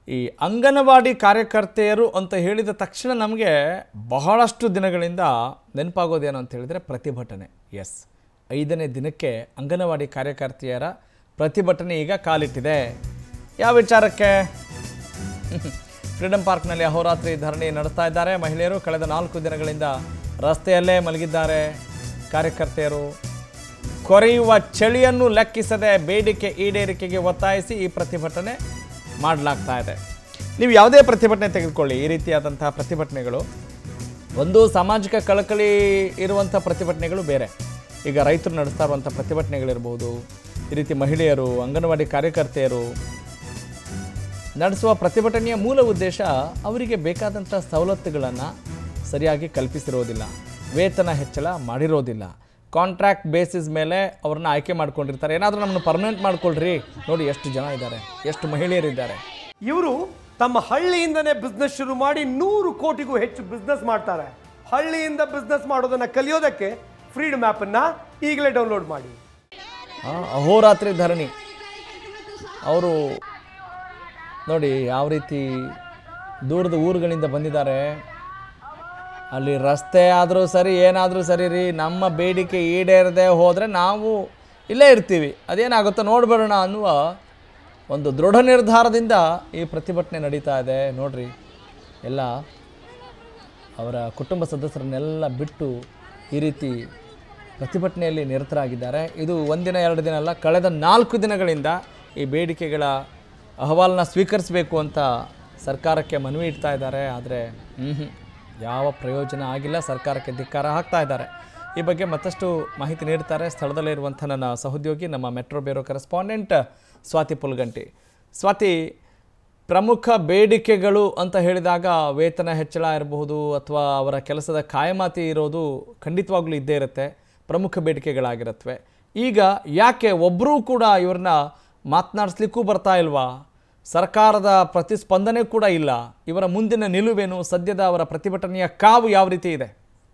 ಈ ಅಂಗನವಾಡಿ ಕಾರ್ಯಕರ್ತೆಯರು ಅಂತ ಹೇಳಿದ ತಕ್ಷಣ ನಮಗೆ ಬಹಳಷ್ಟು ದಿನಗಳಿಂದ ನೆನಪಾಗೋದೇನು ಅಂತ ಹೇಳಿದರೆ ಪ್ರತಿಭಟನೆ ಎಸ್ ಐದನೇ ದಿನಕ್ಕೆ ಅಂಗನವಾಡಿ ಕಾರ್ಯಕರ್ತೆಯರ ಪ್ರತಿಭಟನೆ ಈಗ ಕಾಲಿಟ್ಟಿದೆ ಯಾವ ವಿಚಾರಕ್ಕೆ ಫ್ರೀಡಂ ಪಾರ್ಕ್ನಲ್ಲಿ ಅಹೋರಾತ್ರಿ ಧರಣಿ ನಡೆಸ್ತಾ ಇದ್ದಾರೆ ಮಹಿಳೆಯರು ಕಳೆದ ನಾಲ್ಕು ದಿನಗಳಿಂದ ರಸ್ತೆಯಲ್ಲೇ ಮಲಗಿದ್ದಾರೆ ಕಾರ್ಯಕರ್ತೆಯರು ಕೊರೆಯುವ ಚಳಿಯನ್ನು ಲೆಕ್ಕಿಸದೆ ಬೇಡಿಕೆ ಈಡೇರಿಕೆಗೆ ಒತ್ತಾಯಿಸಿ ಈ ಪ್ರತಿಭಟನೆ ಮಾಡಲಾಗ್ತಾ ಇದೆ ನೀವು ಯಾವುದೇ ಪ್ರತಿಭಟನೆ ತೆಗೆದುಕೊಳ್ಳಿ ಈ ರೀತಿಯಾದಂತಹ ಪ್ರತಿಭಟನೆಗಳು ಒಂದು ಸಾಮಾಜಿಕ ಕಳಕಳಿ ಇರುವಂಥ ಪ್ರತಿಭಟನೆಗಳು ಬೇರೆ ಈಗ ರೈತರು ನಡೆಸ್ತಾ ಇರುವಂಥ ಪ್ರತಿಭಟನೆಗಳಿರ್ಬೋದು ಈ ರೀತಿ ಮಹಿಳೆಯರು ಅಂಗನವಾಡಿ ಕಾರ್ಯಕರ್ತೆಯರು ನಡೆಸುವ ಪ್ರತಿಭಟನೆಯ ಮೂಲ ಉದ್ದೇಶ ಅವರಿಗೆ ಬೇಕಾದಂಥ ಸವಲತ್ತುಗಳನ್ನು ಸರಿಯಾಗಿ ಕಲ್ಪಿಸಿರೋದಿಲ್ಲ ವೇತನ ಹೆಚ್ಚಳ ಮಾಡಿರೋದಿಲ್ಲ ಕಾಂಟ್ರಾಕ್ಟ್ ಬೇಸಿಸ್ ಮೇಲೆ ಅವ್ರನ್ನ ಆಯ್ಕೆ ಮಾಡ್ಕೊಂಡಿರ್ತಾರೆ ಏನಾದರೂ ನಮ್ಮನ್ನು ಪರ್ಮನೆಂಟ್ ಮಾಡ್ಕೊಳ್ರಿ ನೋಡಿ ಎಷ್ಟು ಜನ ಇದ್ದಾರೆ ಎಷ್ಟು ಮಹಿಳೆಯರಿದ್ದಾರೆ ಇವರು ತಮ್ಮ ಹಳ್ಳಿಯಿಂದನೇ ಬಿಸ್ನೆಸ್ ಶುರು ಮಾಡಿ ನೂರು ಕೋಟಿಗೂ ಹೆಚ್ಚು ಬಿಸ್ನೆಸ್ ಮಾಡ್ತಾರೆ ಹಳ್ಳಿಯಿಂದ ಬಿಸ್ನೆಸ್ ಮಾಡೋದನ್ನ ಕಲಿಯೋದಕ್ಕೆ ಫ್ರೀಡಮ್ ಅನ್ನ ಈಗಲೇ ಡೌನ್ಲೋಡ್ ಮಾಡಿ ಆ, ಅಹೋರಾತ್ರಿ ಧರಣಿ ಅವರು ನೋಡಿ ಯಾವ ರೀತಿ ದೂರದ ಊರುಗಳಿಂದ ಬಂದಿದ್ದಾರೆ ಅಲ್ಲಿ ರಸ್ತೆ ಆದರೂ ಸರಿ ಏನಾದರೂ ಸರಿ ರೀ ನಮ್ಮ ಬೇಡಿಕೆ ಈಡೇರದೆ ಹೋದರೆ ನಾವು ಇಲ್ಲೇ ಇರ್ತೀವಿ ಅದೇನಾಗುತ್ತೋ ನೋಡ್ಬೇಡೋಣ ಅನ್ನುವ ಒಂದು ದೃಢ ನಿರ್ಧಾರದಿಂದ ಈ ಪ್ರತಿಭಟನೆ ನಡೀತಾ ಇದೆ ನೋಡ್ರಿ ಎಲ್ಲ ಅವರ ಕುಟುಂಬ ಸದಸ್ಯರನ್ನೆಲ್ಲ ಬಿಟ್ಟು ಈ ರೀತಿ ಪ್ರತಿಭಟನೆಯಲ್ಲಿ ನಿರತರಾಗಿದ್ದಾರೆ ಇದು ಒಂದಿನ ಎರಡು ದಿನ ಅಲ್ಲ ಕಳೆದ ನಾಲ್ಕು ದಿನಗಳಿಂದ ಈ ಬೇಡಿಕೆಗಳ ಅಹವಾಲನ್ನ ಸ್ವೀಕರಿಸಬೇಕು ಅಂತ ಸರ್ಕಾರಕ್ಕೆ ಮನವಿ ಇಡ್ತಾ ಇದ್ದಾರೆ ಆದರೆ ಹ್ಞೂ ಯಾವ ಪ್ರಯೋಜನ ಆಗಿಲ್ಲ ಸರ್ಕಾರಕ್ಕೆ ಧಿಕ್ಕಾರ ಹಾಕ್ತಾ ಇದ್ದಾರೆ ಈ ಬಗ್ಗೆ ಮತ್ತಷ್ಟು ಮಾಹಿತಿ ನೀಡ್ತಾರೆ ಸ್ಥಳದಲ್ಲೇ ಇರುವಂಥ ನನ್ನ ಸಹೋದ್ಯೋಗಿ ನಮ್ಮ metro bureau correspondent Swati Pulganti Swati ಪ್ರಮುಖ ಬೇಡಿಕೆಗಳು ಅಂತ ಹೇಳಿದಾಗ ವೇತನ ಹೆಚ್ಚಳ ಇರಬಹುದು ಅಥವಾ ಅವರ ಕೆಲಸದ ಕಾಯಮಾತಿ ಇರೋದು ಖಂಡಿತವಾಗ್ಲೂ ಇದ್ದೇ ಇರುತ್ತೆ ಪ್ರಮುಖ ಬೇಡಿಕೆಗಳಾಗಿರುತ್ತವೆ ಈಗ ಯಾಕೆ ಒಬ್ಬರೂ ಕೂಡ ಇವ್ರನ್ನ ಮಾತನಾಡಿಸ್ಲಿಕ್ಕೂ ಬರ್ತಾ ಇಲ್ವಾ ಸರ್ಕಾರದ ಪ್ರತಿಸ್ಪಂದನೆ ಕೂಡ ಇಲ್ಲ ಇವರ ಮುಂದಿನ ನಿಲುವೇನು ಸದ್ಯದ ಅವರ ಪ್ರತಿಭಟನೆಯ ಕಾವು ಯಾವ ರೀತಿ ಇದೆ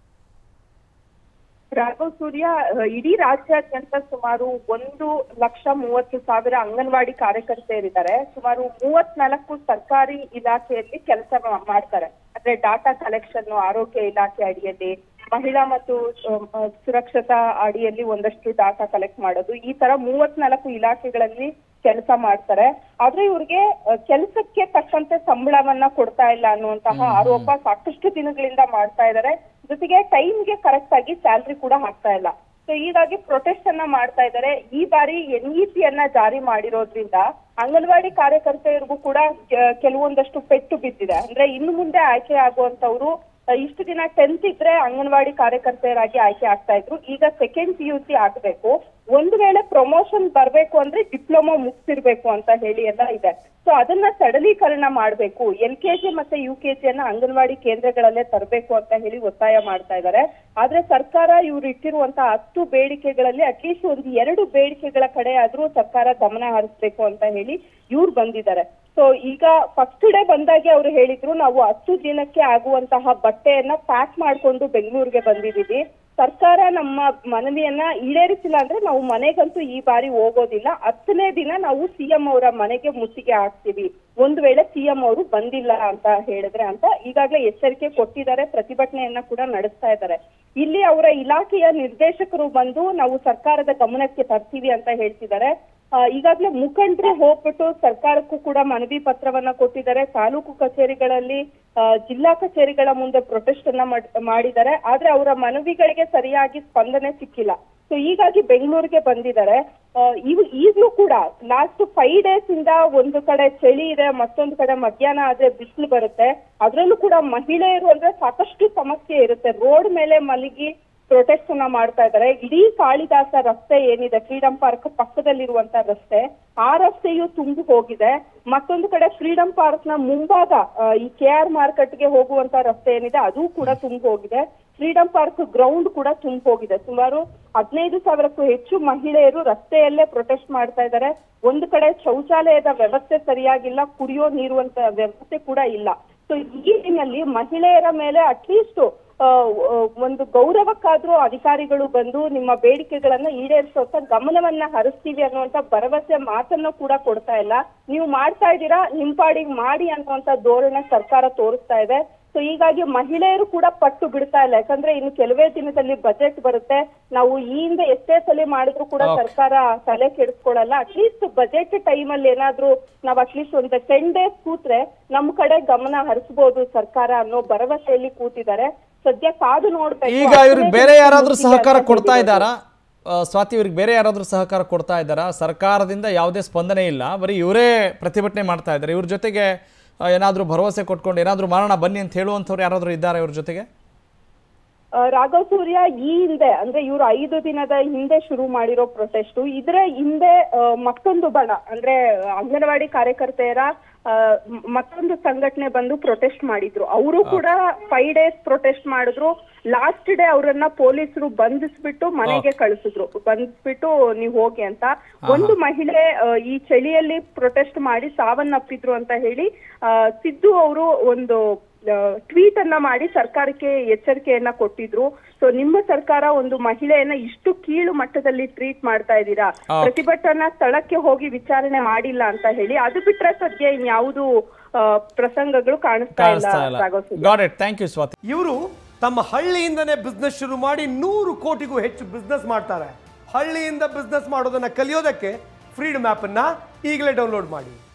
ರಾಘವ್ ಸೂರ್ಯ ಅಹ್, ಇಡೀ ರಾಜ್ಯಾದ್ಯಂತ ಸುಮಾರು ಒಂದು ಲಕ್ಷ ಮೂವತ್ತು ಸಾವಿರ ಅಂಗನವಾಡಿ ಕಾರ್ಯಕರ್ತೆಯರಿದ್ದಾರೆ ಸುಮಾರು ಮೂವತ್ನಾಲ್ಕು ಸರ್ಕಾರಿ ಇಲಾಖೆಯಲ್ಲಿ ಕೆಲಸ ಮಾಡ್ತಾರೆ ಅಂದ್ರೆ ಡಾಟಾ ಕಲೆಕ್ಷನ್ ಆರೋಗ್ಯ ಇಲಾಖೆ ಅಡಿಯಲ್ಲಿ ಮಹಿಳಾ ಮತ್ತು ಅಹ್, ಅಹ್, ಸುರಕ್ಷತಾ ಅಡಿಯಲ್ಲಿ ಒಂದಷ್ಟು ಡಾಟಾ ಕಲೆಕ್ಟ್ ಮಾಡೋದು ಈ ತರ ಮೂವತ್ನಾಲ್ಕು ಇಲಾಖೆಗಳಲ್ಲಿ ಕೆಲಸ ಮಾಡ್ತಾರೆ ಆದ್ರೆ ಇವ್ರಿಗೆ ಕೆಲಸಕ್ಕೆ ತಕ್ಕಂತೆ ಸಂಬಳವನ್ನ ಕೊಡ್ತಾ ಇಲ್ಲ ಅನ್ನುವಂತಹ ಆರೋಪ ಸಾಕಷ್ಟು ದಿನಗಳಿಂದ ಮಾಡ್ತಾ ಇದ್ದಾರೆ ಜೊತೆಗೆ ಟೈಮ್ಗೆ ಕರೆಕ್ಟ್ ಆಗಿ ಸ್ಯಾಲ್ರಿ ಕೂಡ ಹಾಕ್ತಾ ಇಲ್ಲ ಸೊ ಹೀಗಾಗಿ ಪ್ರೊಟೆಸ್ಟ್ ಅನ್ನ ಮಾಡ್ತಾ ಇದ್ದಾರೆ ಈ ಬಾರಿ ಎನ್ ಇ ಪಿ ಅನ್ನ ಜಾರಿ ಮಾಡಿರೋದ್ರಿಂದ ಅಂಗನವಾಡಿ ಕಾರ್ಯಕರ್ತೆಯರಿಗೂ ಕೂಡ ಕೆ- ಕೆಲವೊಂದಷ್ಟು ಪೆಟ್ಟು ಬಿದ್ದಿದೆ ಅಂದ್ರೆ ಇನ್ನು ಮುಂದೆ ಆಯ್ಕೆ ಆಗುವಂತವ್ರು ಅಹ್, ಇಷ್ಟು ದಿನ ಟೆಂತ್ ಇದ್ರೆ ಅಂಗನವಾಡಿ ಕಾರ್ಯಕರ್ತೆಯರಾಗಿ ಆಯ್ಕೆ ಆಗ್ತಾ ಇದ್ರು ಈಗ ಸೆಕೆಂಡ್ ಪಿ ಯು ಸಿ ಆಗ್ಬೇಕು ಒಂದು ವೇಳೆ ಪ್ರಮೋಷನ್ ಬರ್ಬೇಕು ಅಂದ್ರೆ ಡಿಪ್ಲೊಮಾ ಮುಗಿಸಿರ್ಬೇಕು ಅಂತ ಹೇಳಿ ಎಲ್ಲ ಇದೆ ಸೊ ಅದನ್ನ ಸಡಲೀಕರಣ ಮಾಡ್ಬೇಕು ಎಲ್ ಕೆ ಜಿ ಮತ್ತೆ ಯು ಕೆ ಜಿಯನ್ನ ಅಂಗನವಾಡಿ ಕೇಂದ್ರಗಳಲ್ಲೇ ತರಬೇಕು ಅಂತ ಹೇಳಿ ಒತ್ತಾಯ ಮಾಡ್ತಾ ಇದ್ದಾರೆ ಆದ್ರೆ ಸರ್ಕಾರ ಇವ್ರು ಇಟ್ಟಿರುವಂತಹ ಹತ್ತು ಬೇಡಿಕೆಗಳಲ್ಲಿ ಅಟ್ಲೀಸ್ಟ್ ಒಂದು ಎರಡು ಬೇಡಿಕೆಗಳ ಕಡೆ ಆದ್ರೂ ಸರ್ಕಾರ ಗಮನ ಹರಿಸ್ಬೇಕು ಅಂತ ಹೇಳಿ ಇವ್ರು ಬಂದಿದ್ದಾರೆ ಸೊ ಈಗ ಫಸ್ಟ್ ಡೇ ಬಂದಾಗೆ ಅವ್ರು ಹೇಳಿದ್ರು ನಾವು ಹತ್ತು ದಿನಕ್ಕೆ ಆಗುವಂತಹ ಬಟ್ಟೆಯನ್ನ ಪ್ಯಾಕ್ ಮಾಡ್ಕೊಂಡು ಬೆಂಗಳೂರಿಗೆ ಬಂದಿದೀವಿ ಸರ್ಕಾರ ನಮ್ಮ ಮನವಿಯನ್ನ ಈಡೇರಿಸಿಲ್ಲ ಅಂದ್ರೆ ನಾವು ಮನೆಗಂತೂ ಈ ಬಾರಿ ಹೋಗೋದಿಲ್ಲ ಹತ್ತನೇ ದಿನ ನಾವು ಸಿಎಂ ಅವರ ಮನೆಗೆ ಮುತ್ತಿಗೆ ಹಾಕ್ತೀವಿ ಒಂದು ವೇಳೆ ಸಿಎಂ ಅವರು ಬಂದಿಲ್ಲ ಅಂತ ಹೇಳಿದ್ರೆ ಅಂತ ಈಗಾಗಲೇ ಎಚ್ಚರಿಕೆ ಕೊಟ್ಟಿದ್ದಾರೆ ಪ್ರತಿಭಟನೆಯನ್ನ ಕೂಡ ನಡೆಸ್ತಾ ಇದ್ದಾರೆ ಇಲ್ಲಿ ಅವರ ಇಲಾಖೆಯ ನಿರ್ದೇಶಕರು ಬಂದು ನಾವು ಸರ್ಕಾರದ ಗಮನಕ್ಕೆ ತರ್ತೀವಿ ಅಂತ ಹೇಳ್ತಿದ್ದಾರೆ ಆ, ಈಗಾಗಲೇ ಮುಖಂಡರು ಹೋಗ್ಬಿಟ್ಟು ಸರ್ಕಾರಕ್ಕೂ ಕೂಡ ಮನವಿ ಪತ್ರವನ್ನ ಕೊಟ್ಟಿದ್ದಾರೆ ತಾಲೂಕು ಕಚೇರಿಗಳಲ್ಲಿ ಆ, ಜಿಲ್ಲಾ ಕಚೇರಿಗಳ ಮುಂದೆ ಪ್ರೊಟೆಸ್ಟ್ ಅನ್ನ ಮಾಡ್- ಮಾಡಿದ್ದಾರೆ ಆದ್ರೆ ಅವರ ಮನವಿಗಳಿಗೆ ಸರಿಯಾಗಿ ಸ್ಪಂದನೆ ಸಿಕ್ಕಿಲ್ಲ ಸೊ ಹೀಗಾಗಿ ಬೆಂಗಳೂರಿಗೆ ಬಂದಿದ್ದಾರೆ ಆ, ಇವ್ ಈಗ್ಲೂ ಕೂಡ ಲಾಸ್ಟ್ ಫೈವ್ ಡೇಸ್ ಇಂದ ಒಂದು ಕಡೆ ಚಳಿ ಇದೆ ಮತ್ತೊಂದು ಕಡೆ ಮಧ್ಯಾಹ್ನ ಆದ್ರೆ ಬಿಸಿಲು ಬರುತ್ತೆ ಅದ್ರಲ್ಲೂ ಕೂಡ ಮಹಿಳೆಯರು ಅಂದ್ರೆ ಸಾಕಷ್ಟು ಸಮಸ್ಯೆ ಇರುತ್ತೆ ರೋಡ್ ಮೇಲೆ ಮಲಗಿ ಪ್ರೊಟೆಸ್ಟ್ ಅನ್ನ ಮಾಡ್ತಾ ಇದ್ದಾರೆ ಇಡೀ ಕಾಳಿದಾಸ ರಸ್ತೆ ಏನಿದೆ ಫ್ರೀಡಂ ಪಾರ್ಕ್ ಪಕ್ಕದಲ್ಲಿರುವಂತ ರಸ್ತೆ ಆ ರಸ್ತೆಯು ತುಂಬಿ ಹೋಗಿದೆ ಮತ್ತೊಂದು ಕಡೆ ಫ್ರೀಡಂ ಪಾರ್ಕ್ ನ ಮುಂಭಾಗ ಆ, ಈ ಕೆ ಆರ್ ಮಾರ್ಕೆಟ್ ಗೆ ಹೋಗುವಂತ ರಸ್ತೆ ಏನಿದೆ ಅದು ಕೂಡ ತುಂಬಿ ಹೋಗಿದೆ ಫ್ರೀಡಂ ಪಾರ್ಕ್ ಗ್ರೌಂಡ್ ಕೂಡ ತುಂಬಿ ಹೋಗಿದೆ ಸುಮಾರು ಹದಿನೈದು ಸಾವಿರಕ್ಕೂ ಹೆಚ್ಚು ಮಹಿಳೆಯರು ರಸ್ತೆಯಲ್ಲೇ ಪ್ರೊಟೆಸ್ಟ್ ಮಾಡ್ತಾ ಇದ್ದಾರೆ ಒಂದು ಕಡೆ ಶೌಚಾಲಯದ ವ್ಯವಸ್ಥೆ ಸರಿಯಾಗಿಲ್ಲ ಕುಡಿಯೋ ನೀರು ಅಂತ ವ್ಯವಸ್ಥೆ ಕೂಡ ಇಲ್ಲ ಸೊ ಈ ನಿಟ್ಟಿನಲ್ಲಿ ಮಹಿಳೆಯರ ಮೇಲೆ ಅಟ್ಲೀಸ್ಟ್ ಆ, ಆ, ಒಂದು ಗೌರವಕ್ಕಾದ್ರೂ ಅಧಿಕಾರಿಗಳು ಬಂದು ನಿಮ್ಮ ಬೇಡಿಕೆಗಳನ್ನ ಈಡೇರಿಸೋತ ಗಮನವನ್ನ ಹರಿಸ್ತೀವಿ ಅನ್ನುವಂತ ಭರವಸೆ ಮಾತನ್ನ ಕೂಡ ಕೊಡ್ತಾ ಇಲ್ಲ ನೀವು ಮಾಡ್ತಾ ಇದ್ದೀರಾ ನಿಮ್ ಪಾಡಿಗೆ ಮಾಡಿ ಅನ್ನುವಂತ ಧೋರಣೆ ಸರ್ಕಾರ ತೋರಿಸ್ತಾ ಇದೆ ಸೊ ಹೀಗಾಗಿ ಮಹಿಳೆಯರು ಕೂಡ ಪಟ್ಟು ಬಿಡ್ತಾ ಇಲ್ಲ ಯಾಕಂದ್ರೆ ಇನ್ನು ಕೆಲವೇ ದಿನದಲ್ಲಿ ಬಜೆಟ್ ಬರುತ್ತೆ ನಾವು ಈ ಹಿಂದೆ ಎಷ್ಟೇ ಸಲ ಮಾಡಿದ್ರು ಕೂಡ Okay. ಸರ್ಕಾರ ತಲೆ ಕೆಡಿಸ್ಕೊಳಲ್ಲ ಅಟ್ಲೀಸ್ಟ್ ಬಜೆಟ್ ಟೈಮ್ ಅಲ್ಲಿ ಏನಾದ್ರೂ ನಾವ್ ಅಟ್ಲೀಸ್ಟ್ ಒಂದು ಟೆನ್ ಡೇಸ್ ಕೂತ್ರೆ ನಮ್ ಕಡೆ ಗಮನ ಹರಿಸಬಹುದು ಸರ್ಕಾರ ಅನ್ನೋ ಭರವಸೆಯಲ್ಲಿ ಕೂತಿದ್ದಾರೆ ಸದ್ಯ ಕಾದು ನೋಡ್ಬೇಕು ಈಗ ಇವ್ರಿಗೆ ಹತ್ತನೇ ಬೇರೆ ದಿನಕ್ಕೆ ಯಾರಾದ್ರೂ ಮುಗಿದಿದೆ ಸಹಕಾರ ಅಂತ ಕೊಡ್ತಾ ಹೇಳಿರೋದು. ಇದ್ದಾರಾ ಆ, ಸ್ವಾತಿ ಇವ್ರಿಗೆ ಬೇರೆ ಯಾರಾದ್ರೂ ಸಹಕಾರ ಕೊಡ್ತಾ ಇದ್ದಾರಾ ಸರ್ಕಾರದಿಂದ ಯಾವುದೇ ಸ್ಪಂದನೆ ಇಲ್ಲ ಬರೀ ಇವರೇ ಪ್ರತಿಭಟನೆ ಮಾಡ್ತಾ ಇದ್ದಾರೆ ಇವ್ರ ಜೊತೆಗೆ ಆ, ಏನಾದ್ರೂ ಭರವಸೆ ಕೊಟ್ಕೊಂಡು ಏನಾದ್ರೂ ಮಾಡೋಣ ಬನ್ನಿ ಅಂತ ಹೇಳುವಂಥವ್ರು ಯಾರಾದ್ರೂ ಇದ್ದಾರೆ ಇವ್ರ ಜೊತೆಗೆ ಆ, ರಾಘವ್ ಸೂರ್ಯ ಈ ಹಿಂದೆ ಅಂದ್ರೆ ಇವರು ಐದು ದಿನದ ಹಿಂದೆ ಶುರು ಮಾಡಿರೋ ಪ್ರೊಟೆಸ್ಟ್ ಇದ್ರ ಹಿಂದೆ ಆ, ಮತ್ತೊಂದು ಬಣ ಅಂದ್ರೆ ಅಂಗನವಾಡಿ ಕಾರ್ಯಕರ್ತೆಯರ ಆ, ಮ್- ಮತ್ತೊಂದು ಸಂಘಟನೆ ಬಂದು ಪ್ರೊಟೆಸ್ಟ್ ಮಾಡಿದ್ರು ಅವರು ಕೂಡ ಫೈವ್ ಡೇಸ್ ಪ್ರೊಟೆಸ್ಟ್ ಮಾಡಿದ್ರು ಲಾಸ್ಟ್ ಡೇ ಅವರನ್ನ ಪೊಲೀಸರು ಬಂಧಿಸ್ಬಿಟ್ಟು ಮನೆಗೆ ಕಳಿಸಿದ್ರು ಬಂಧಿಸ್ಬಿಟ್ಟು ನೀವು ಹೋಗಿ ಅಂತ ಒಂದು ಮಹಿಳೆ ಆ, ಈ ಚಳಿಯಲ್ಲಿ ಪ್ರೊಟೆಸ್ಟ್ ಮಾಡಿ ಸಾವನ್ನಪ್ಪಿದ್ರು ಅಂತ ಹೇಳಿ ಆ, ಸಿದ್ದು ಅವರು ಒಂದು ಟ್ವೀಟ್ ಅನ್ನ ಮಾಡಿ ಸರ್ಕಾರಕ್ಕೆ ಎಚ್ಚರಿಕೆಯನ್ನ ಕೊಟ್ಟಿದ್ರು ಸೊ ನಿಮ್ಮ ಸರ್ಕಾರ ಒಂದು ಮಹಿಳೆಯನ್ನ ಇಷ್ಟು ಕೀಳು ಮಟ್ಟದಲ್ಲಿ ಟ್ರೀಟ್ ಮಾಡ್ತಾ ಇದ್ದೀರಾ ಪ್ರತಿಭಟನಾ ಸ್ಥಳಕ್ಕೆ ಹೋಗಿ ವಿಚಾರಣೆ ಮಾಡಿಲ್ಲ ಅಂತ ಹೇಳಿ ಅದು ಬಿಟ್ರೆ ಸದ್ಯ ಇನ್ಯಾವುದು ಆ, ಪ್ರಸಂಗಗಳು ಕಾಣಿಸ್ತಾ ಇಲ್ಲ ಕಾಣಿಸ್ತಾ ಇಲ್ಲ Raghav Subrahmanya. Got it thank you Swati ಇವರು ತಮ್ಮ ಹಳ್ಳಿಯಿಂದನೇ ಬಿಸ್ನೆಸ್ ಶುರು ಮಾಡಿ ನೂರು ಕೋಟಿಗೂ ಹೆಚ್ಚು ಬಿಸ್ನೆಸ್ ಮಾಡ್ತಾರೆ ಹಳ್ಳಿಯಿಂದ ಬಿಸ್ನೆಸ್ ಮಾಡೋದನ್ನ ಕಲಿಯೋದಕ್ಕೆ ಫ್ರೀಡಮ್ ಆ್ಯಪನ್ನು ಈಗಲೇ ಡೌನ್ಲೋಡ್ ಮಾಡಿ